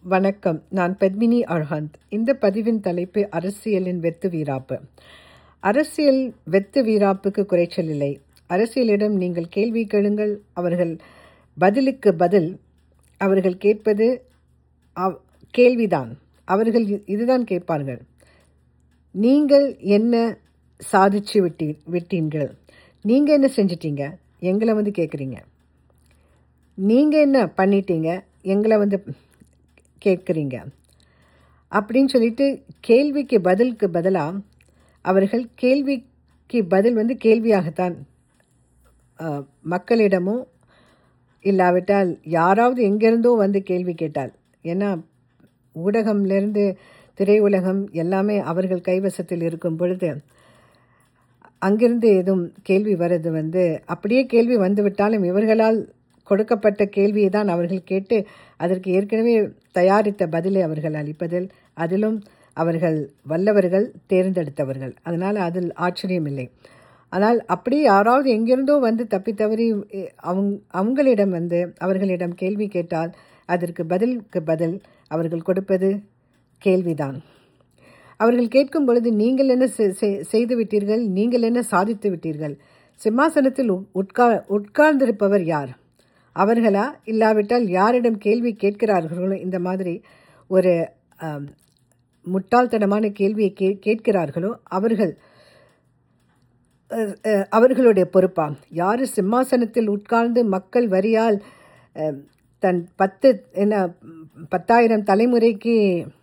வணக்கம் நான் பத்மினி அர்ஹந்த் இந்த பதிவின் தலைப்பு அரசியலின் வெத்து வீராப்பு அரசியல் வெத்து வீராப்புக்கு குறைச்சல் இல்லை அரசியலிடம் நீங்கள் கேள்வி கேளுங்கள் அவர்கள் பதிலுக்கு பதில் அவர்கள் கேட்பது அவ்- கேள்விதான் அவர்கள் இ- இதுதான் கேட்பார்கள் நீங்கள் என்ன சாதிச்சு விட்டீ விட்டீர்கள் நீங்கள் என்ன செஞ்சிட்டீங்க எங்களை வந்து கேட்குறீங்க நீங்கள் என்ன பண்ணிட்டீங்க எங்களை வந்து கேட்குறீங்க அப்படின்னு சொல்லிட்டு கேள்விக்கு பதிலுக்கு பதிலாக அவர்கள் கேள்விக்கு பதில் வந்து கேள்வியாகத்தான் அஹ், மக்களிடமோ இல்லாவிட்டால் யாராவது எங்கேருந்தோ வந்து கேள்வி கேட்டால் ஏன்னா ஊடகம்லேருந்து திரையுலகம் எல்லாமே அவர்கள் கைவசத்தில் இருக்கும் பொழுது அங்கிருந்து எதுவும் கேள்வி வர்றது வந்து அப்படியே கேள்வி வந்துவிட்டாலும் இவர்களால் கொடுக்கப்பட்ட கேள்வியை தான் அவர்கள் கேட்டு அதற்கு ஏற்கனவே தயாரித்த பதிலை அவர்கள் அளிப்பதில் அதிலும் அவர்கள் வல்லவர்கள் தேர்ந்தெடுத்தவர்கள் அதனால் அதில் ஆச்சரியமில்லை ஆனால் அப்படி யாராவது எங்கிருந்தோ வந்து தப்பி தவறி எ, அவங்க அவங்களிடம் வந்து அவர்களிடம் கேள்வி கேட்டால் அதற்கு பதிலுக்கு பதில் அவர்கள் கொடுப்பது கேள்விதான் அவர்கள் கேட்கும் பொழுது நீங்கள் என்ன செ- செ- செய்து விட்டீர்கள் நீங்கள் என்ன சாதித்து விட்டீர்கள் சிம்மாசனத்தில் உ- உட்கா உட்கார்ந்திருப்பவர் யார் அவர்களா இல்லாவிட்டால் யாரிடம் கேள்வி கேட்கிறார்களோ இந்த மாதிரி ஒரு ஆம், முட்டாள்தனமான கேள்வியை கே கேட்கிறார்களோ அவர்கள் அஹ், அஹ், அவர்களுடைய பொறுப்பா யார் சிம்மாசனத்தில் உட்கார்ந்து மக்கள் வரியால் அஹ், தன் பத்து என்ன பத்தாயிரம் தலைமுறைக்கு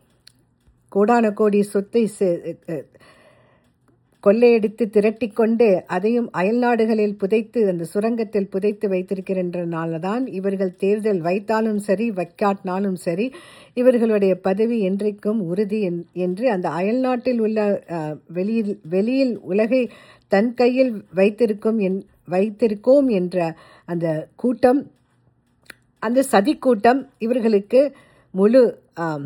கோடான கோடி சொத்தை செ- அஹ், கொள்ளையடித்து திரட்டிக்கொண்டு அதையும் அயல்நாடுகளில் புதைத்து அந்த சுரங்கத்தில் புதைத்து வைத்திருக்கிறன்றனால தான் இவர்கள் தேர்தல் வைத்தாலும் சரி வைக்காட்டினாலும் சரி இவர்களுடைய பதவி என்றைக்கும் உறுதி என்- என்று அந்த அயல்நாட்டில் உள்ள அஹ், வெளியில் வெளியில் உலகை தன் கையில் வைத்திருக்கும் என் வைத்திருக்கோம் என்ற அந்த கூட்டம் அந்த சதி கூட்டம் இவர்களுக்கு முழு ஆம்,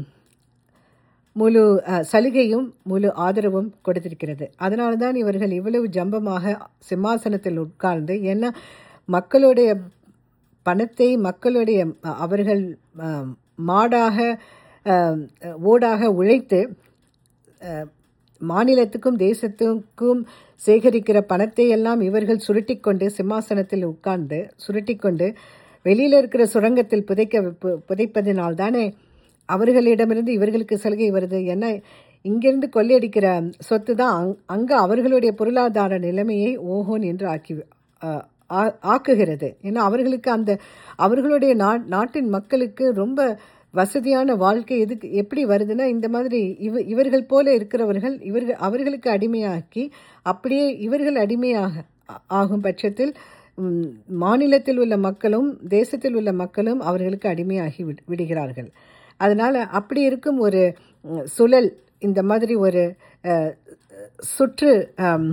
முழு அஹ், சலுகையும் முழு ஆதரவும் கொடுத்திருக்கிறது அதனால தான் இவர்கள் இவ்வளவு ஜம்பமாக சிம்மாசனத்தில் உட்கார்ந்து ஏன்னா மக்களுடைய பணத்தை மக்களுடைய அஹ், அவர்கள் அஹ், மாடாக அஹ், ஓடாக உழைத்து அஹ், மாநிலத்துக்கும் தேசத்துக்கும் சேகரிக்கிற பணத்தை எல்லாம் இவர்கள் சுருட்டிக்கொண்டு சிம்மாசனத்தில் உட்கார்ந்து சுருட்டிக்கொண்டு வெளியில் இருக்கிற சுரங்கத்தில் புதைக்க பு- புதைப்பதினால் தானே அவர்களிடமிருந்து இவர்களுக்கு சலுகை வருது ஏன்னா இங்கிருந்து கொள்ளையடிக்கிற சொத்து தான் அங் அங்கே அவர்களுடைய பொருளாதார நிலைமையை ஓஹோன் என்று ஆக்கி ஆ- ஆ- ஆக்குகிறது ஏன்னா அவர்களுக்கு அந்த அவர்களுடைய நா நாட்டின் மக்களுக்கு ரொம்ப வசதியான வாழ்க்கை எதுக்கு எப்படி வருதுன்னா இந்த மாதிரி இவ இவர்கள் போல இருக்கிறவர்கள் இவர்கள் அவர்களுக்கு அடிமையாக்கி அப்படியே இவர்கள் அடிமையாக ஆ- ஆகும் பட்சத்தில் ம், மாநிலத்தில் உள்ள மக்களும் தேசத்தில் உள்ள மக்களும் அவர்களுக்கு அடிமையாகி விடு- விடுகிறார்கள் அதனால் அப்படி இருக்கும் ஒரு ம், சுழல் இந்த மாதிரி ஒரு அஹ், சுற்று ஆம்,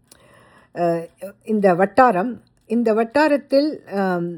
அஹ், இந்த வட்டாரம் இந்த வட்டாரத்தில் ஆம்,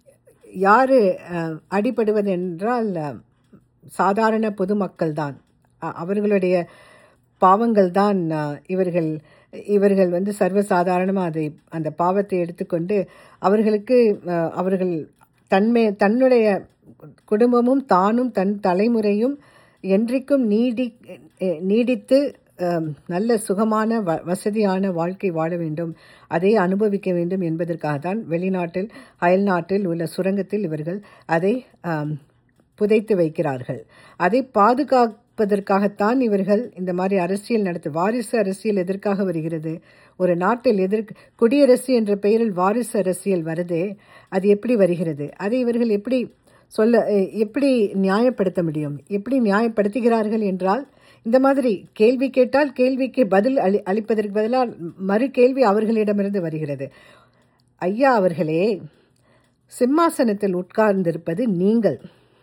யாரு அஹ், அடிபடுவது என்றால் அஹ், சாதாரண பொதுமக்கள் தான் அ- அவர்களுடைய பாவங்கள் தான் அஹ், இவர்கள் இவர்கள் வந்து சர்வசாதாரணமாக அதை அந்த பாவத்தை எடுத்துக்கொண்டு அவர்களுக்கு அஹ், அவர்கள் தன்மை தன்னுடைய குடும்பமும் தானும் தன் தலைமுறையும் என்றைக்கும் நீடி அஹ், நீடித்து அஹ், நல்ல சுகமான வ வசதியான வாழ்க்கை வாழ வேண்டும் அதை அனுபவிக்க வேண்டும் என்பதற்காக தான் வெளிநாட்டில் அயல்நாட்டில் உள்ள சுரங்கத்தில் இவர்கள் அதை ஆம், புதைத்து வைக்கிறார்கள் அதை பாதுகாப்பதற்காகத்தான் இவர்கள் இந்த மாதிரி அரசியல் நடத்து வாரிசு அரசியல் எதற்காக வருகிறது ஒரு நாட்டில் எதற்கு குடியரசு என்ற பெயரில் வாரிசு அரசியல் வருதே அது எப்படி வருகிறது அதை இவர்கள் எப்படி சொல்ல எ- எப்படி நியாயப்படுத்த முடியும் எப்படி நியாயப்படுத்துகிறார்கள் என்றால் இந்த மாதிரி கேள்வி கேட்டால் கேள்விக்கு பதில் அளி அளிப்பதற்கு பதிலாக மறு கேள்வி அவர்களிடமிருந்து வருகிறது ஐயா அவர்களே சிம்மாசனத்தில் உட்கார்ந்திருப்பது நீங்கள்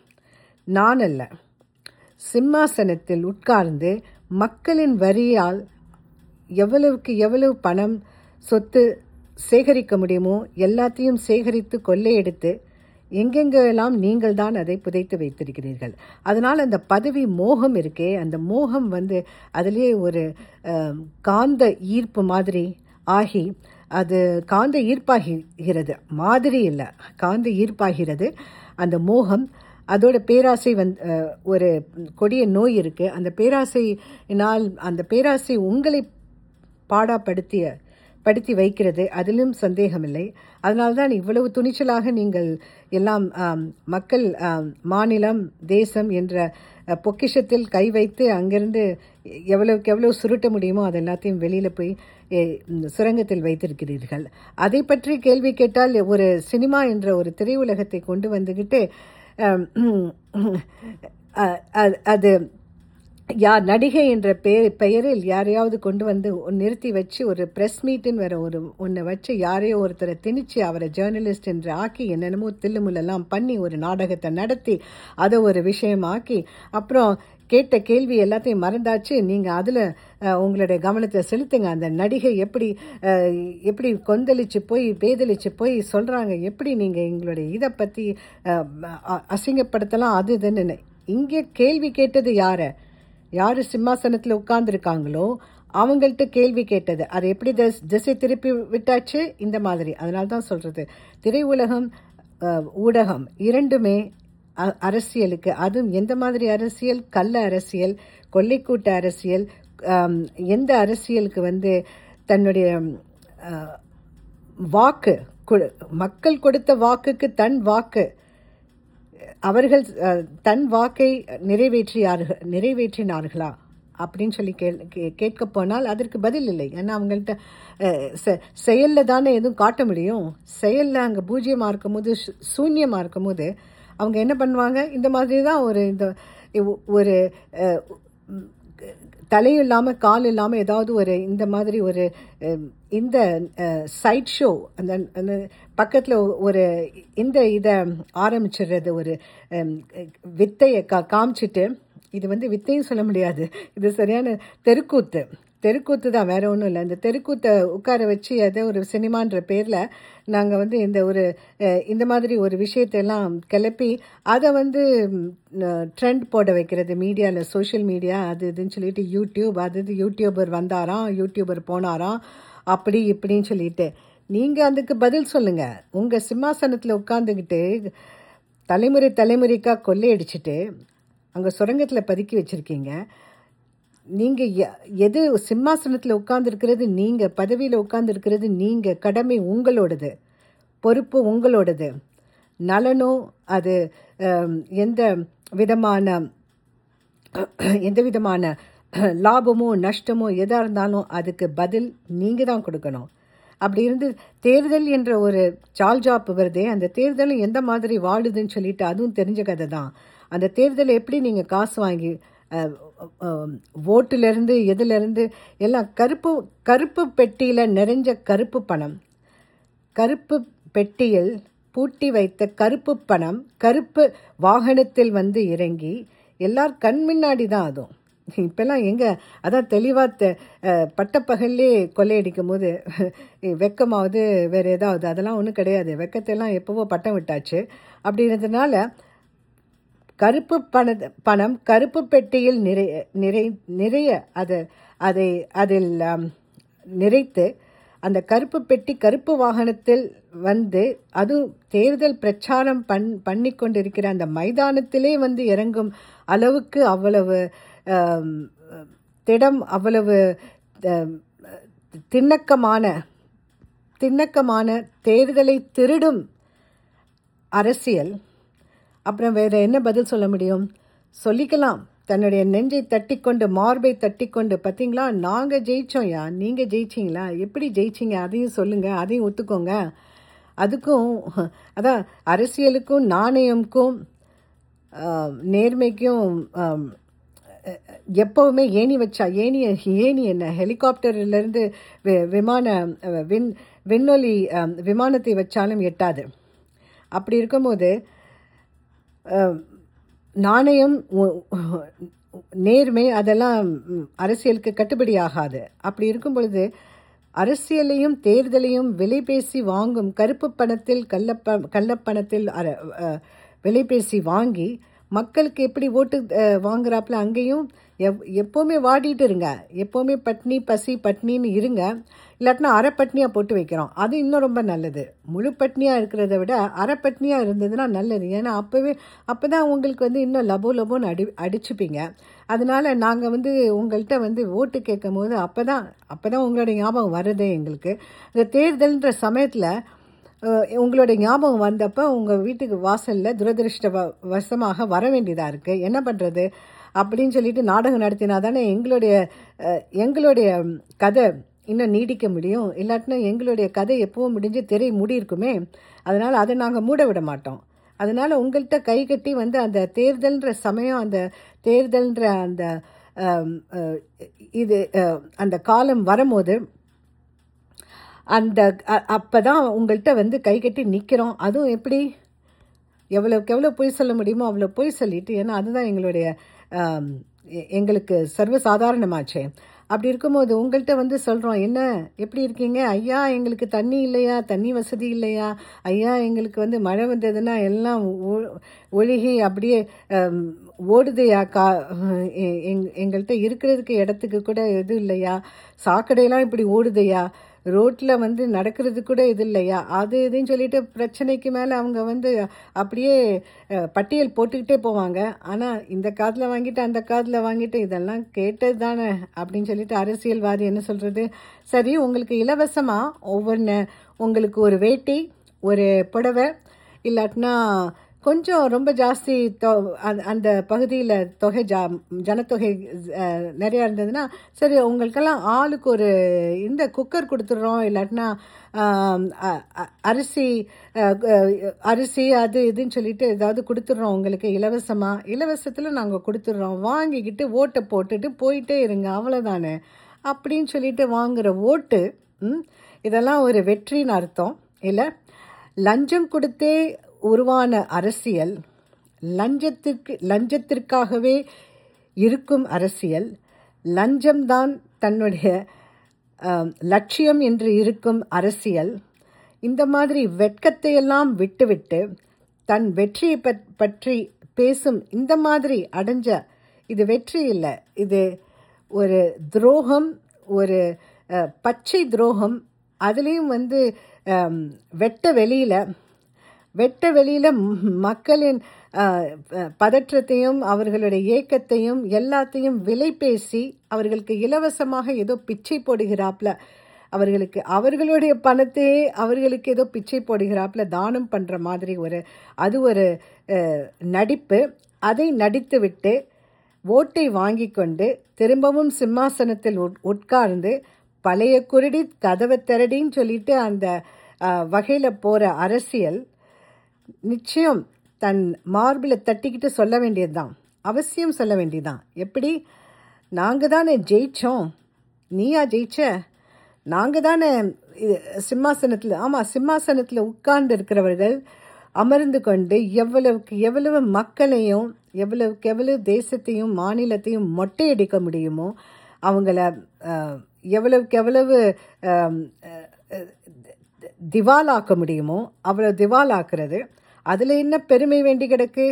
நான் அல்ல சிம்மாசனத்தில் உட்கார்ந்து மக்களின் வரியால் எவ்வளவுக்கு எவ்வளவு பணம் சொத்து சேகரிக்க முடியுமோ எல்லாத்தையும் சேகரித்து கொள்ளையெடுத்து எங்கெங்கெல்லாம் நீங்கள் தான் அதை புதைத்து வைத்திருக்கிறீர்கள் அதனால் அந்த பதவி மோகம் இருக்கே அந்த மோகம் வந்து அதிலே ஒரு அஹ், காந்த ஈர்ப்பு மாதிரி ஆகி அது காந்த ஈர்ப்பாகிறது மாதிரி இல்லை காந்த ஈர்ப்பாகிறது அந்த மோகம் அதோட பேராசை வந் அஹ், ஒரு கொடிய நோய் இருக்கு அந்த பேராசையினால் அந்த பேராசை உங்களை பாடாப்படுத்திய படுத்தி வைக்கிறது அதிலும் சந்தேகமில்லை அதனால்தான் இவ்வளவு துணிச்சலாக நீங்கள் எல்லாம் ஆம், மக்கள் ஆம், மாநிலம் தேசம் என்ற அஹ், பொக்கிஷத்தில் கை வைத்து அங்கிருந்து எவ்வளவுக்கு எவ்வளவு சுருட்ட முடியுமோ அது எல்லாத்தையும் வெளியில போய் எ, ம், சுரங்கத்தில் வைத்திருக்கிறீர்கள் அதை பற்றி கேள்வி கேட்டால் ஒரு சினிமா என்ற ஒரு திரையுலகத்தை கொண்டு வந்துகிட்டு ஆம், அ- அ- அது யார் நடிகை என்ற பெயர் பெயரில் யாரையாவது கொண்டு வந்து நிறுத்தி வச்சு ஒரு ப்ரெஸ் மீட்டுன்னு வேற ஒரு ஒன்றை வச்சு யாரையோ ஒருத்தரை திணிச்சு அவரை ஜேர்னலிஸ்ட் என்று ஆக்கி என்னென்னமோ தில்லுமுல்லெல்லாம் பண்ணி ஒரு நாடகத்தை நடத்தி அதை ஒரு விஷயமாக்கி அப்புறம் கேட்ட கேள்வி எல்லாத்தையும் மறந்தாச்சு நீங்கள் அதில் உங்களுடைய கவனத்தை செலுத்துங்க அந்த நடிகை எப்படி அஹ், எப்படி கொந்தளிச்சு போய் பேதலிச்சு போய் சொல்கிறாங்க எப்படி நீங்கள் எங்களுடைய இதை பற்றி அசிங்கப்படுத்தலாம் அது இதுன்னு இங்கே கேள்வி கேட்டது யாரை யார் சிம்மாசனத்தில் உட்கார்ந்துருக்காங்களோ அவங்கள்ட்ட கேள்வி கேட்டது அதை எப்படி திஸ்- திசை திருப்பி விட்டாச்சு இந்த மாதிரி அதனால தான் சொல்கிறது திரையுலகம் அஹ், ஊடகம் இரண்டுமே அ- அரசியலுக்கு அதுவும் எந்த மாதிரி அரசியல் கள்ள அரசியல் கொள்ளைக்கூட்ட அரசியல் ஆம், எந்த அரசியலுக்கு வந்து தன்னுடைய அஹ், வாக்கு கொடு- மக்கள் கொடுத்த வாக்குக்கு தன் வாக்கு அவர்கள் அஹ், தன் வாக்கை நிறைவேற்றியார்கள் நிறைவேற்றினார்களா அப்படின்னு சொல்லி கே கே- கேட்க போனால் அதற்கு பதில் இல்லை ஏன்னா அவங்கள்ட்ட அஹ், செ- செயல்ல தானே எதுவும் காட்ட முடியும் செயல்ல அங்கே பூஜ்ஜியமாக இருக்கும்போது சு- சூன்யமா இருக்கும்போது அவங்க என்ன பண்ணுவாங்க இந்த மாதிரி தான் ஒரு இந்த இவ்- ஒரு அஹ், உம், தலையும் இல்லாமல் கால் இல்லாமல் ஏதாவது ஒரு இந்த மாதிரி ஒரு அஹ், இந்த சைட் ஷோ அந்த அந்த பக்கத்தில் ஒரு இந்த இதை ஆரம்பிச்சிடுறது ஒரு அஹ், வித்தையை கா காமிச்சிட்டு இது வந்து வித்தையும் சொல்ல முடியாது இது சரியான தெருக்கூத்து தெருக்கூத்து தான் வேற ஒன்றும் இல்லை இந்த தெருக்கூத்தை உட்கார வச்சு அதை ஒரு சினிமான்ற பேரில் நாங்கள் வந்து இந்த ஒரு அஹ், இந்த மாதிரி ஒரு விஷயத்தை எல்லாம் கிளப்பி அதை வந்து ட்ரெண்ட் போட வைக்கிறது மீடியாவில் சோஷியல் மீடியா அது இதுன்னு சொல்லிட்டு யூடியூப் அது இது யூடியூபர் வந்தாராம் யூடியூபர் போனாராம் அப்படி இப்படின்னு சொல்லிட்டு நீங்கள் அதுக்கு பதில் சொல்லுங்கள் உங்கள் சிம்மாசனத்தில் உட்காந்துக்கிட்டு தலைமுறை தலைமுறைக்காக கொள்ளையடிச்சிட்டு அங்கே சுரங்கத்தில் பதுக்கி வச்சுருக்கீங்க நீங்கள் எது சிம்மாசனத்தில் உட்கார்ந்துருக்கிறது நீங்கள் பதவியில் உட்கார்ந்துருக்கிறது நீங்கள் கடமை உங்களோடது பொறுப்பு உங்களோடது நலனோ அது அம், எந்த விதமான எந்த விதமான லாபமோ நஷ்டமோ எதாக இருந்தாலும் அதுக்கு பதில் நீங்கள் தான் கொடுக்கணும் அப்படி இருந்து தேர்தல் என்ற ஒரு சால்ஜாப் வருதே அந்த தேர்தலும் எந்த மாதிரி வாழுதுன்னு சொல்லிட்டு அதுவும் தெரிஞ்ச கதை தான் அந்த தேர்தலை எப்படி நீங்கள் காசு வாங்கி அஹ், அஹ், ஓட்டுலேருந்து எதுலேருந்து எல்லாம் கருப்பு கருப்பு பெட்டியில் நிறைஞ்ச கருப்பு பணம் கருப்பு பெட்டியில் பூட்டி வைத்த கருப்பு பணம் கருப்பு வாகனத்தில் வந்து இறங்கி எல்லார் கண் முன்னாடி தான் அதுவும் இப்பெல்லாம் எங்க அதான் தெளிவாக பட்டப்பகல்லே கொள்ளையடிக்கும் போது வெக்கமாவது வேற ஏதாவது அதெல்லாம் ஒன்றும் கிடையாது வெக்கத்தெல்லாம் எப்பவோ பட்டம் விட்டாச்சு அப்படின்றதுனால கருப்பு பண பணம் கருப்பு பெட்டியில் நிறைய நிறை நிறைய அதை அதை அதில் ஆம், நிறைத்து அந்த கருப்பு பெட்டி கருப்பு வாகனத்தில் வந்து அதுவும் தேர்தல் பிரச்சாரம் பண் பண்ணி கொண்டிருக்கிற அந்த மைதானத்திலே வந்து இறங்கும் அளவுக்கு அவ்வளவு ஆம், திடம் அவ்வளவு ஆம், திண்ணக்கமான திண்ணக்கமான தேர்தலை திருடும் அரசியல் அப்புறம் வேற என்ன பதில் சொல்ல முடியும் சொல்லிக்கலாம் தன்னுடைய நெஞ்சை தட்டிக்கொண்டு மார்பை தட்டிக்கொண்டு பார்த்தீங்களா நாங்கள் ஜெயிச்சோம்யா நீங்கள் ஜெயிச்சிங்களா எப்படி ஜெயிச்சிங்க அதையும் சொல்லுங்க அதையும் ஒத்துக்கோங்க அதுக்கும் அதான் அரசியலுக்கும் நாணயம்க்கும் ஆம், நேர்மைக்கும் ஆம், அஹ், எப்பவுமே ஏணி வச்சா ஏணி ஏணி என்ன ஹெலிகாப்டர்லேருந்து விமான அஹ், விண் விண்ணொலி ஆம், விமானத்தை வச்சாலும் எட்டாது அப்படி இருக்கும்போது அஹ், நாணயம் உ- நேர்மை அதெல்லாம் ம், அரசியலுக்கு கட்டுப்படி ஆகாது அப்படி இருக்கும் பொழுது அரசியலையும் தேர்தலையும் விலை பேசி வாங்கும் கருப்பு பணத்தில் கள்ளப்ப கள்ளப்பணத்தில் அர- அஹ், விலை பேசி வாங்கி மக்களுக்கு எப்படி ஓட்டு அஹ், வாங்குறாப்புல அங்கேயும் எப் எப்போவுமே வாடிட்டு இருங்க எப்போவுமே பட்னி பசி பட்னின்னு இருங்க இல்லாட்டினா அரைப்பட்னியாக போட்டு வைக்கிறோம் அது இன்னும் ரொம்ப நல்லது முழு பட்னியாக இருக்கிறத விட அரைப்பட்னியாக இருந்ததுன்னா நல்லது ஏன்னா அப்போவே அப்போ தான் உங்களுக்கு வந்து இன்னும் லபோ லபோன்னு அடி அடிச்சுப்பீங்க அதனால் நாங்கள் வந்து உங்கள்கிட்ட வந்து ஓட்டு கேட்கும் போது அப்போ தான் அப்போ தான் உங்களோட ஞாபகம் வருதே எங்களுக்கு இந்த தேர்தல்ன்ற சமயத்தில் அஹ், உங்களுடைய ஞாபகம் வந்தப்போ உங்கள் வீட்டுக்கு வாசலில் துரதிருஷ்ட வ- வசமாக வர வேண்டியதாக இருக்குது என்ன பண்ணுறது அப்படின்னு சொல்லிட்டு நாடகம் நடத்தினா தானே எங்களுடைய அஹ், எங்களுடைய ம், கதை இன்னும் நீடிக்க முடியும் இல்லாட்டினா எங்களுடைய கதை எப்பவும் முடிஞ்சு திரை மூடி இருக்குமே அதனால் அதை நாங்கள் மூட விட மாட்டோம் அதனால் உங்கள்கிட்ட கை கட்டி வந்து அந்த தேர்தல்ன்ற சமயம் அந்த தேர்தல்ன்ற அந்த அம், அஹ், இது அஹ், அந்த காலம் வரும்போது அந்த அப்போ தான் உங்கள்கிட்ட வந்து கை கட்டி நிற்கிறோம் அதுவும் எப்படி எவ்வளோக்கு எவ்வளோ பொய் சொல்ல முடியுமோ அவ்வளோ பொய் சொல்லிட்டு ஏன்னா அதுதான் எங்களுடைய ஆம், எ- எங்களுக்கு சர்வசாதாரணமாச்சே அப்படி இருக்கும்போது உங்கள்கிட்ட வந்து சொல்கிறோம் என்ன எப்படி இருக்கீங்க ஐயா எங்களுக்கு தண்ணி இல்லையா தண்ணி வசதி இல்லையா ஐயா எங்களுக்கு வந்து மழை வந்ததுன்னா எல்லாம் ஒ- ஒழுகி அப்படியே ஆம், ஓடுதையா கா எ- எங் எங்கள்கிட்ட இருக்கிறதுக்கு இடத்துக்கு கூட இது இல்லையா சாக்கடையெல்லாம் இப்படி ஓடுதையா ரோட்டில் வந்து நடக்கிறது கூட இது இல்லையா அது இதுன்னு சொல்லிட்டு பிரச்சனைக்கு மேலே அவங்க வந்து அப்படியே அஹ், பட்டியல் போட்டுக்கிட்டே போவாங்க ஆனால் இந்த காதில் வாங்கிட்டு அந்த காதில் வாங்கிட்டு இதெல்லாம் கேட்டது தானே அப்படின்னு சொல்லிட்டு அரசியல்வாதி என்ன சொல்கிறது சரி உங்களுக்கு இலவசமாக ஒவ்வொன்று உங்களுக்கு ஒரு வேட்டி ஒரு புடவை இல்லாட்டினா கொஞ்சம் ரொம்ப ஜாஸ்தி தொ அந்த- அந்த பகுதியில் தொகை ஜா ஜனத்தொகை அஹ், நிறையா இருந்ததுன்னா சரி உங்களுக்கெல்லாம் ஆளுக்கு ஒரு இந்த குக்கர் கொடுத்துட்றோம் இல்லாட்டினா ஆம், அ- அ- அரிசி அஹ், அஹ், அரிசி அது இதுன்னு சொல்லிட்டு ஏதாவது கொடுத்துட்றோம் உங்களுக்கு இலவசமாக இலவசத்தில் நாங்கள் கொடுத்துட்றோம் வாங்கிக்கிட்டு ஓட்டை போட்டுட்டு போயிட்டே இருங்க அவ்வளோதானே அப்படின்னு சொல்லிட்டு வாங்குற ஓட்டு ம், இதெல்லாம் ஒரு வெற்றின்னு அர்த்தம் இல்லை லஞ்சம் கொடுத்தே உருவான அரசியல் லஞ்சத்திற்கு லஞ்சத்திற்காகவே இருக்கும் அரசியல் லஞ்சம்தான் தன்னுடைய ஆம், லட்சியம் என்று இருக்கும் அரசியல் இந்த மாதிரி வெட்கத்தை எல்லாம் விட்டுவிட்டு தன் வெற்றியை பற்- பற்றி பேசும் இந்த மாதிரி அடைஞ்ச இது வெற்றி இல்லை இது ஒரு துரோகம் ஒரு அஹ், பச்சை துரோகம் அதுலேயும் வந்து ஆம், வெட்ட வெளியில் வெட்ட வெளியில் மக்களின் அஹ், அஹ், பதற்றத்தையும் அவர்களுடைய ஏக்கத்தையும் எல்லாத்தையும் விலை பேசி அவர்களுக்கு இலவசமாக ஏதோ பிச்சை போடுகிறாப்புல அவர்களுக்கு அவர்களுடைய பணத்தையே அவர்களுக்கு ஏதோ பிச்சை போடுகிறாப்புல தானம் பண்ணுற மாதிரி ஒரு அது ஒரு அஹ், நடிப்பு அதை நடித்துவிட்டு ஓட்டை வாங்கி கொண்டு திரும்பவும் சிம்மாசனத்தில் உட்- உட்கார்ந்து பழைய குருடி கதவை திரடின்னு சொல்லிட்டு அந்த வகையில் போகிற அரசியல் நிச்சயம் தன் மார்பில் தட்டிக்கிட்டு சொல்ல வேண்டியதுதான் அவசியம் சொல்ல வேண்டியதுதான் எப்படி நாங்கள் தானே ஜெயிச்சோம் நீயா ஜெயிச்ச நாங்கள் தானே சிம்மாசனத்தில் ஆமாம் சிம்மாசனத்தில் உட்கார்ந்து இருக்கிறவர்கள் அமர்ந்து கொண்டு எவ்வளவுக்கு எவ்வளவு மக்களையும் எவ்வளவுக்கு எவ்வளவு தேசத்தையும் மாநிலத்தையும் மொட்டையடிக்க முடியுமோ அவங்கள அஹ், எவ்வளவுக்கு எவ்வளவு அஹ், அஹ், திவாலாக்க முடியுமோ அவ்வளோ திவாலாக்குறது அதில் என்ன பெருமை வேண்டி கிடக்கு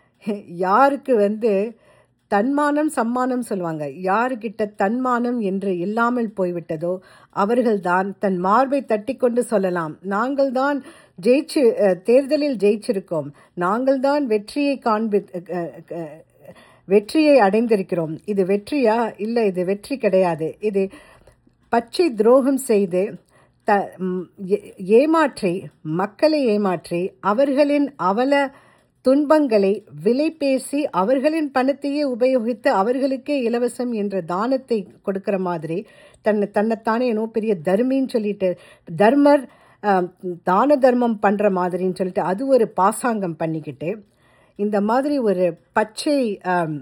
யாருக்கு வந்து தன்மானம் சம்மானம் சொல்லுவாங்க யாருக்கிட்ட தன்மானம் என்று இல்லாமல் போய்விட்டதோ அவர்கள்தான் தன் மார்பை தட்டி கொண்டு சொல்லலாம் நாங்கள் தான் ஜெயிச்சு அஹ், தேர்தலில் ஜெயிச்சிருக்கோம் நாங்கள் தான் வெற்றியை காண்பி அஹ், அஹ், வெற்றியை அடைந்திருக்கிறோம் இது வெற்றியா இல்லை இது வெற்றி கிடையாது இது பச்சை துரோகம் செய்து த ம், ஏ- ஏமாற்றி மக்களை ஏமாற்றி அவர்களின் அவல துன்பங்களை விலை பேசி அவர்களின் பணத்தையே உபயோகித்து அவர்களுக்கே இலவசம் என்ற தானத்தை கொடுக்கிற மாதிரி தன்னை தன்னைத்தானே என்னோ பெரிய தர்மின்னு சொல்லிட்டு தர்மர் ஆம், தான தர்மம் பண்ணுற மாதிரின்னு சொல்லிட்டு அது ஒரு பாசாங்கம் பண்ணிக்கிட்டு இந்த மாதிரி ஒரு பச்சை ஆம்,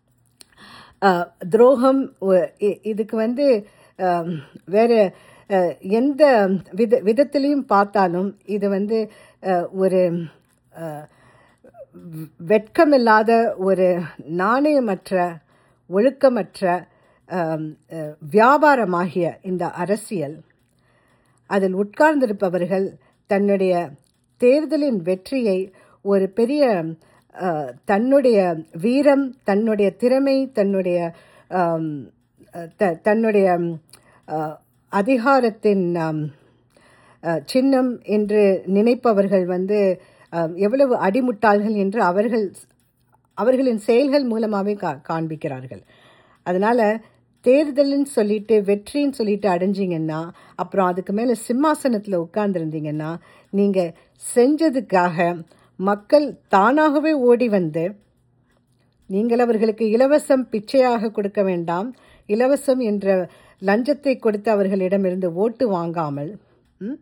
அஹ், துரோகம் ஒ- இ- இதுக்கு வந்து அஹ், வேற அஹ், எந்த வித விதத்திலையும் பார்த்தாலும் இது வந்து அஹ், ஒரு அஹ், வெ- வெட்கமில்லாத ஒரு நாணயமற்ற ஒழுக்கமற்ற அஹ், அஹ், வியாபாரமாகிய இந்த அரசியல் அதில் உட்கார்ந்திருப்பவர்கள் தன்னுடைய தேர்தலின் வெற்றியை ஒரு பெரிய அஹ், தன்னுடைய வீரம் தன்னுடைய திறமை தன்னுடைய ஆம், த தன்னுடைய அஹ், அதிகாரத்தின் ஆம், அஹ், சின்னம் என்று நினைப்பவர்கள் வந்து அஹ், எவ்வளவு அடிமுட்டாள்கள் என்று அவர்கள் அவர்களின் செயல்கள் மூலமாகவே கா காண்பிக்கிறார்கள் அதனால் தேர்தல்னு சொல்லிட்டு வெற்றின்னு சொல்லிட்டு அடைஞ்சிங்கன்னா அப்புறம் அதுக்கு மேலே சிம்மாசனத்தில் உட்கார்ந்துருந்தீங்கன்னா நீங்கள் செஞ்சதுக்காக மக்கள் தானாகவே ஓடி வந்து நீங்கள் அவர்களுக்கு இலவசம் பிச்சையாக கொடுக்க வேண்டாம் இலவசம் என்ற லஞ்சத்தை கொடுத்து அவர்களிடமிருந்து ஓட்டு வாங்காமல் ம்,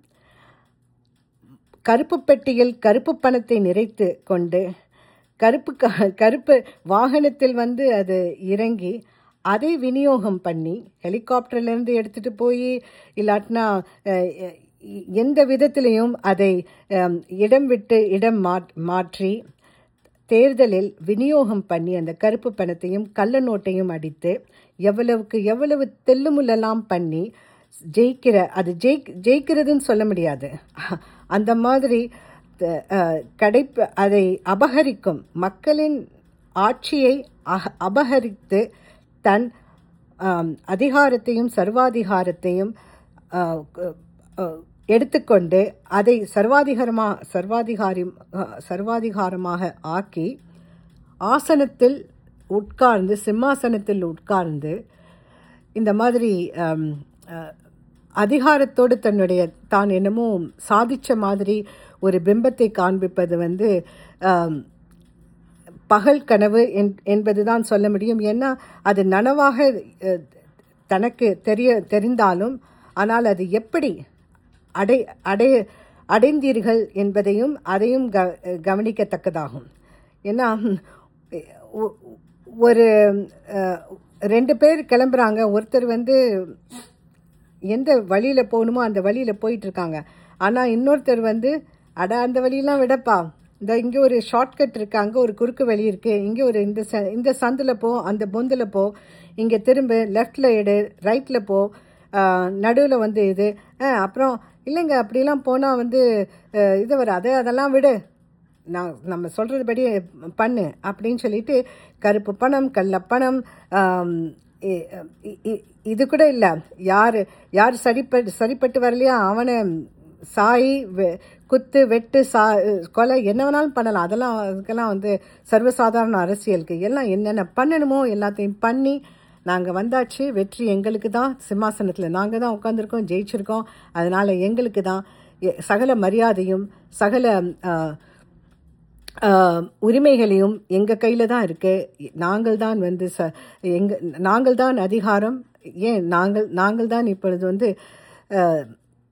கருப்பு பெட்டியில் கருப்பு பணத்தை நிறைத்து கொண்டு கருப்பு க- கருப்பு வாகனத்தில் வந்து அது இறங்கி அதை விநியோகம் பண்ணி ஹெலிகாப்டர்லேருந்து எடுத்துட்டு போய் இல்லாட்டினா அஹ், எ- எந்த விதத்திலையும் அதை அம், இடம் விட்டு இடம் மாற் மாற்றி தேர்தலில் விநியோகம் பண்ணி அந்த கருப்பு பணத்தையும் கள்ள நோட்டையும் அடித்து எவ்வளவுக்கு எவ்வளவு தெல்லுமுள்ளெல்லாம் பண்ணி ஜெயிக்கிற அது ஜெயிக் ஜெயிக்கிறதுன்னு சொல்ல முடியாது அந்த மாதிரி த- அஹ், கடைப்ப அதை அபகரிக்கும் மக்களின் ஆட்சியை அக- அபகரித்து தன் ஆம், அதிகாரத்தையும் சர்வாதிகாரத்தையும் அஹ், க- அஹ், எடுத்துக்கொண்டு அதை சர்வாதிகாரமா சர்வாதிகாரி அஹ், சர்வாதிகாரமாக ஆக்கி ஆசனத்தில் உட்கார்ந்து சிம்மாசனத்தில் உட்கார்ந்து இந்த மாதிரி ஆம், அஹ், அதிகாரத்தோடு தன்னுடைய தான் என்னமோ சாதிச்ச மாதிரி ஒரு பிம்பத்தை காண்பிப்பது வந்து ஆம், பகல் கனவு என்- என்பதுதான் சொல்ல முடியும் ஏன்னா அது நனவாக அஹ், தனக்கு தெரிய தெரிந்தாலும் ஆனால் அது எப்படி அடை அடை அடைந்தீர்கள் என்பதையும் அதையும் க கவனிக்கத்தக்கதாகும் ஏன்னா ஒ- ஒரு அஹ், ரெண்டு பேர் கிளம்புறாங்க ஒருத்தர் வந்து எந்த வழியில் போகணுமோ அந்த வழியில் போயிட்டு இருக்காங்க ஆனால் இன்னொருத்தர் வந்து அட அந்த வழியெல்லாம் விடப்பா இந்த இங்கே ஒரு ஷார்ட்கட் இருக்கு அங்கே ஒரு குறுக்கு வழி இருக்கு இங்கே ஒரு இந்த ச இந்த சந்தில் போ அந்த பொந்தில் போ இங்கே திரும்ப லெஃப்டில் எடு ரைட்டில் போ நடுவில் வந்து இது ஆ, அப்புறம் இல்லைங்க அப்படிலாம் போனால் வந்து அஹ், இது வராது அதெல்லாம் விடு நான் நம்ம சொல்கிறது படி பண்ணு அப்படின்னு சொல்லிட்டு கருப்பு பணம் கள்ளப்பணம் ஆம், இ- இ- இ- இது கூட இல்லை யார் யார் சரிப்பட்டு சரிப்பட்டு வரலையா அவனை சாய் வெ- குத்து வெட்டு சா கொலை என்ன வேணாலும் பண்ணலாம் அதெல்லாம் அதுக்கெல்லாம் வந்து சர்வசாதாரண அரசியலுக்கு எல்லாம் என்னென்ன பண்ணணுமோ எல்லாத்தையும் பண்ணி நாங்கள் வந்தாச்சு வெற்றி எங்களுக்கு தான் சிம்மாசனத்தில் நாங்கள் தான் உட்காந்துருக்கோம் ஜெயிச்சிருக்கோம் அதனால் எங்களுக்கு தான் எ- சகல மரியாதையும் சகல ஆஹ், ஆஹ், உரிமைகளையும் எங்கள் கையில் தான் இருக்குது நாங்கள் தான் வந்து ச எங்க நாங்கள் தான் அதிகாரம் ஏன் நாங்கள் நாங்கள் தான் இப்பொழுது வந்து ஆஹ்,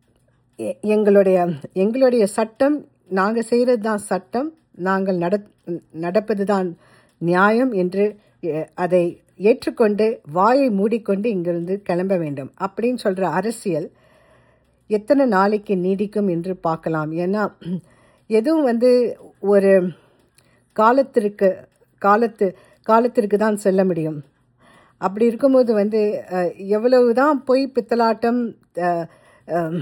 எ- எங்களுடைய எங்களுடைய சட்டம் நாங்கள் செய்கிறது தான் சட்டம் நாங்கள் நட நடப்பது தான் நியாயம் என்று எ- அதை ஏற்றுக்கொண்டு வாயை மூடிக்கொண்டு இங்கிருந்து கிளம்ப வேண்டும் அப்படின்னு சொல்கிற அரசியல் எத்தனை நாளைக்கு நீடிக்கும் என்று பார்க்கலாம் ஏன்னா எதுவும் வந்து ஒரு காலத்திற்கு காலத்து காலத்திற்கு தான் செல்ல முடியும் அப்படி இருக்கும்போது வந்து அஹ், எவ்வளவுதான் பொய் பித்தலாட்டம் அஹ், அம்,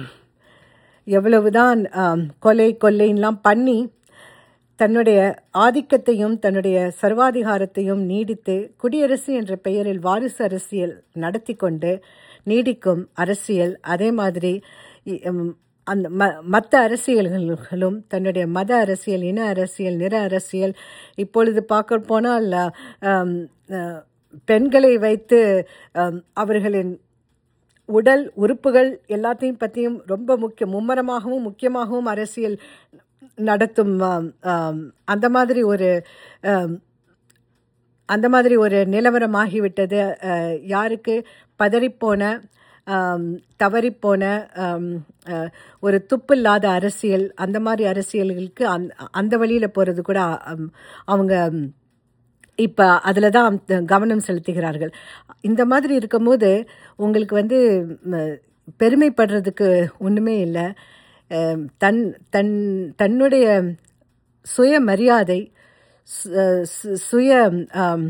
எவ்வளவுதான் ஆம், கொலை கொள்ளைன்னெலாம் பண்ணி தன்னுடைய ஆதிக்கத்தையும் தன்னுடைய சர்வாதிகாரத்தையும் நீடித்து குடியரசு என்ற பெயரில் வாரிசு அரசியல் நடத்தி கொண்டு நீடிக்கும் அரசியல் அதே மாதிரி இ- ம், அந்த ம மற்ற அரசியல்களும் தன்னுடைய மத அரசியல் இன அரசியல் நிற அரசியல் இப்பொழுது பார்க்க போனால் ஆம், அஹ், பெண்களை வைத்து ஆம், அவர்களின் உடல் உறுப்புகள் எல்லாத்தையும் பற்றியும் ரொம்ப முக்கிய மும்மரமாகவும் முக்கியமாகவும் அரசியல் நடத்தும் ஆம், ஆம், அந்த மாதிரி ஒரு ஆம், அந்த மாதிரி ஒரு நிலவரமாகிவிட்டது அஹ், யாருக்கு பதறிப்போன ஆம், தவறிப்போன ஆம், அஹ், ஒரு துப்பில்லாத அரசியல் அந்த மாதிரி அரசியல்களுக்கு அந் அந்த வழியில் போகிறது கூட ஆம், அவங்க ம், இப்போ அதில் தான் த- கவனம் செலுத்துகிறார்கள் இந்த மாதிரி இருக்கும்போது உங்களுக்கு வந்து ம், பெருமைப்படுறதுக்கு ஒன்றுமே இல்லை அம், தன் தன் தன்னுடைய சுயமரியாதை சு- சு- சுய ஆம்,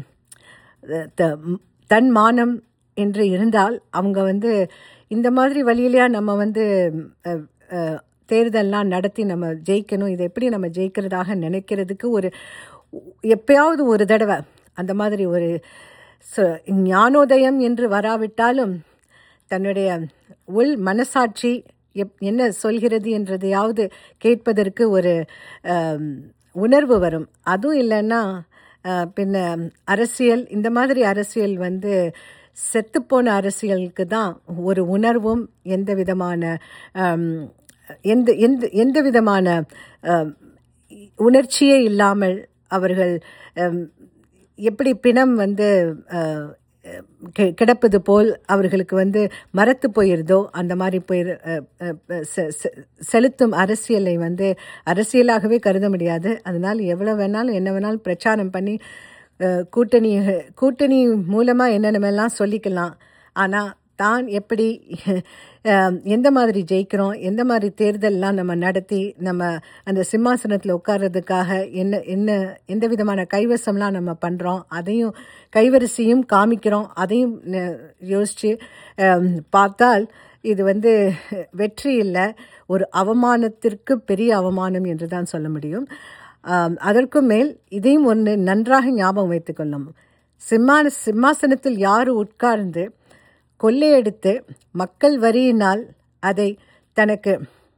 த- தன் மானம் என்று இருந்தால் அவங்க வந்து இந்த மாதிரி வழியிலையா நம்ம வந்து அஹ், அஹ், தேர்தல்லாம் நடத்தி நம்ம ஜெயிக்கணும் இதை எப்படி நம்ம ஜெயிக்கிறதாக நினைக்கிறதுக்கு ஒரு எப்பயாவது ஒரு தடவை அந்த மாதிரி ஒரு சு- ஞானோதயம் என்று வராவிட்டாலும் தன்னுடைய உள் மனசாட்சி எப் என்ன சொல்கிறது என்றதையாவது கேட்பதற்கு ஒரு ஆம், உணர்வு வரும் அதுவும் இல்லைன்னா அஹ், பின்ன அரசியல் இந்த மாதிரி அரசியல் வந்து செத்துப்போன அரசியலுக்கு தான் ஒரு உணர்வும் எந்த விதமான ஆம், எந்த எந்த எந்த விதமான ஆம், உணர்ச்சியே இல்லாமல் அவர்கள் ஆம், எப்படி பிணம் வந்து அஹ், கி- கிடப்பது போல் அவர்களுக்கு வந்து மரத்து போயிருதோ அந்த மாதிரி போயிரு அஹ், அஹ், செ- செ- செலுத்தும் அரசியலை வந்து அரசியலாகவே கருத முடியாது அதனால் எவ்வளோ வேணாலும் என்ன வேணாலும் பிரச்சாரம் பண்ணி அஹ், கூட்டணி கூட்டணி மூலமாக என்னென்னமெல்லாம் சொல்லிக்கலாம் ஆனால் தான் எப்படி அஹ், எந்த மாதிரி ஜெயிக்கிறோம் எந்த மாதிரி தேர்தல்லாம் நம்ம நடத்தி நம்ம அந்த சிம்மாசனத்தில் உட்கார்றதுக்காக என்ன என்ன எந்த விதமான கைவசம்லாம் நம்ம பண்ணுறோம் அதையும் கைவரிசையும் காமிக்கிறோம் அதையும் ந- யோசிச்சு அஹ், பார்த்தால் இது வந்து வெற்றி இல்லை ஒரு அவமானத்திற்கு பெரிய அவமானம் என்று தான் சொல்ல முடியும் ஆம், அதற்கும் மேல் இதையும் ஒன்று நன்றாக ஞாபகம் வைத்துக்கொள்ளும் சிம்மான சிம்மாசனத்தில் யார் உட்கார்ந்து கொள்ளையடித்து மக்கள் வரியினால் அதை தனக்கு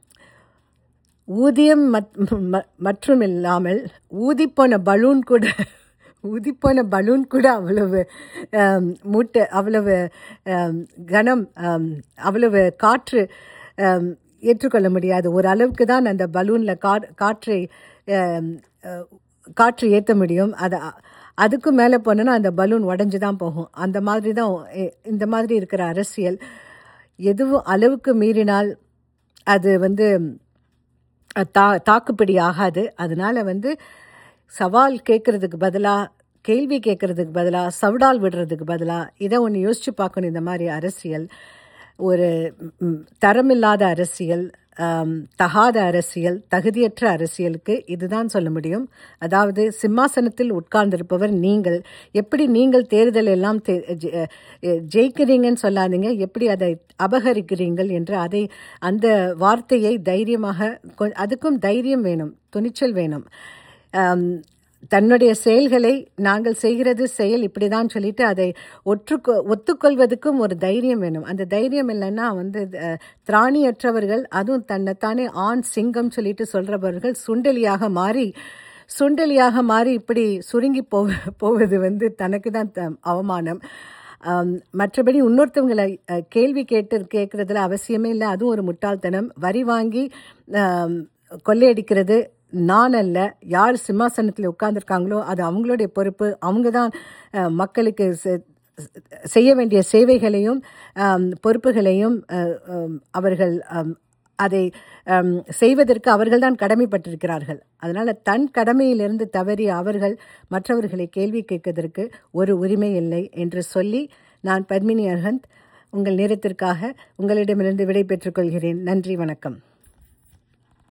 ஊதியம் மத்- ம- மற்றும் இல்லாமல் ஊதிப்போன பலூன் கூட ஊதிப்போன பலூன் கூட அவ்வளவு ஆம், மூட்டை அவ்வளவு ஆம், கனம் ஆம், அவ்வளவு காற்று ஆம், ஏற்றுக்கொள்ள முடியாது ஒரு அளவுக்கு தான் அந்த பலூனில் கா காற்றை ஆம், அஹ், காற்று ஏற்ற முடியும் அதை அதுக்கு மேலே போனோன்னா அந்த பலூன் உடஞ்சி தான் போகும் அந்த மாதிரி தான் எ- இந்த மாதிரி இருக்கிற அரசியல் எதுவும் அளவுக்கு மீறினால் அது வந்து அஹ், தா தாக்குப்பிடி ஆகாது அதனால வந்து சவால் கேட்கறதுக்கு பதிலாக கேள்வி கேட்கறதுக்கு பதிலாக சவுடால் விடுறதுக்கு பதிலாக இதை ஒன்று யோசிச்சு பார்க்கணும் இந்த மாதிரி அரசியல் ஒரு ம், தரமில்லாத அரசியல் ஆம், தகாத அரசியல் தகுதியற்ற அரசியலுக்கு இதுதான் சொல்ல முடியும் அதாவது சிம்மாசனத்தில் உட்கார்ந்திருப்பவர் நீங்கள் எப்படி நீங்கள் தேர்தல் எல்லாம் தே- ஜெ- அஹ், ஜெயிக்கிறீங்கன்னு சொல்லாதீங்க எப்படி அதை அபகரிக்கிறீர்கள் என்று அதை அந்த வார்த்தையை தைரியமாக கொ- அதுக்கும் தைரியம் வேணும் துணிச்சல் வேணும் ஆம், தன்னுடைய செயல்களை நாங்கள் செய்கிறது செயல் இப்படிதான் சொல்லிட்டு அதை ஒற்றுக்கொ ஒத்துக்கொள்வதற்கும் ஒரு தைரியம் வேணும் அந்த தைரியம் இல்லைன்னா வந்து அஹ், திராணியற்றவர்கள் அதுவும் தன்னைத்தானே ஆண் சிங்கம் சொல்லிட்டு சொல்றவர்கள் சுண்டலியாக மாறி சுண்டலியாக மாறி இப்படி சுருங்கி போ போவது வந்து தனக்கு தான் த- அவமானம் ஆம், மற்றபடி இன்னொருத்தவங்களை அஹ், கேள்வி கேட்டு கேட்கறதுல அவசியமே இல்லை அதுவும் ஒரு முட்டாள்தனம் வரி வாங்கி ஆம், கொள்ளையடிக்கிறது நான் அல்ல யார் சிம்மாசனத்தில் உட்கார்ந்துருக்காங்களோ அது அவங்களுடைய பொறுப்பு அவங்க தான் அஹ், மக்களுக்கு செ- செய்ய வேண்டிய சேவைகளையும் ஆம், பொறுப்புகளையும் அஹ், ஆம், அவர்கள் ஆம், அதை ஆம், செய்வதற்கு அவர்கள்தான் கடமைப்பட்டிருக்கிறார்கள் அதனால் தன் கடமையிலிருந்து தவறிய அவர்கள் மற்றவர்களை கேள்வி கேட்பதற்கு ஒரு உரிமை இல்லை என்று சொல்லி நான் பத்மினி அர்ஹந்த் உங்கள் நேரத்திற்காக உங்களிடமிருந்து விடை பெற்றுக் கொள்கிறேன் நன்றி வணக்கம்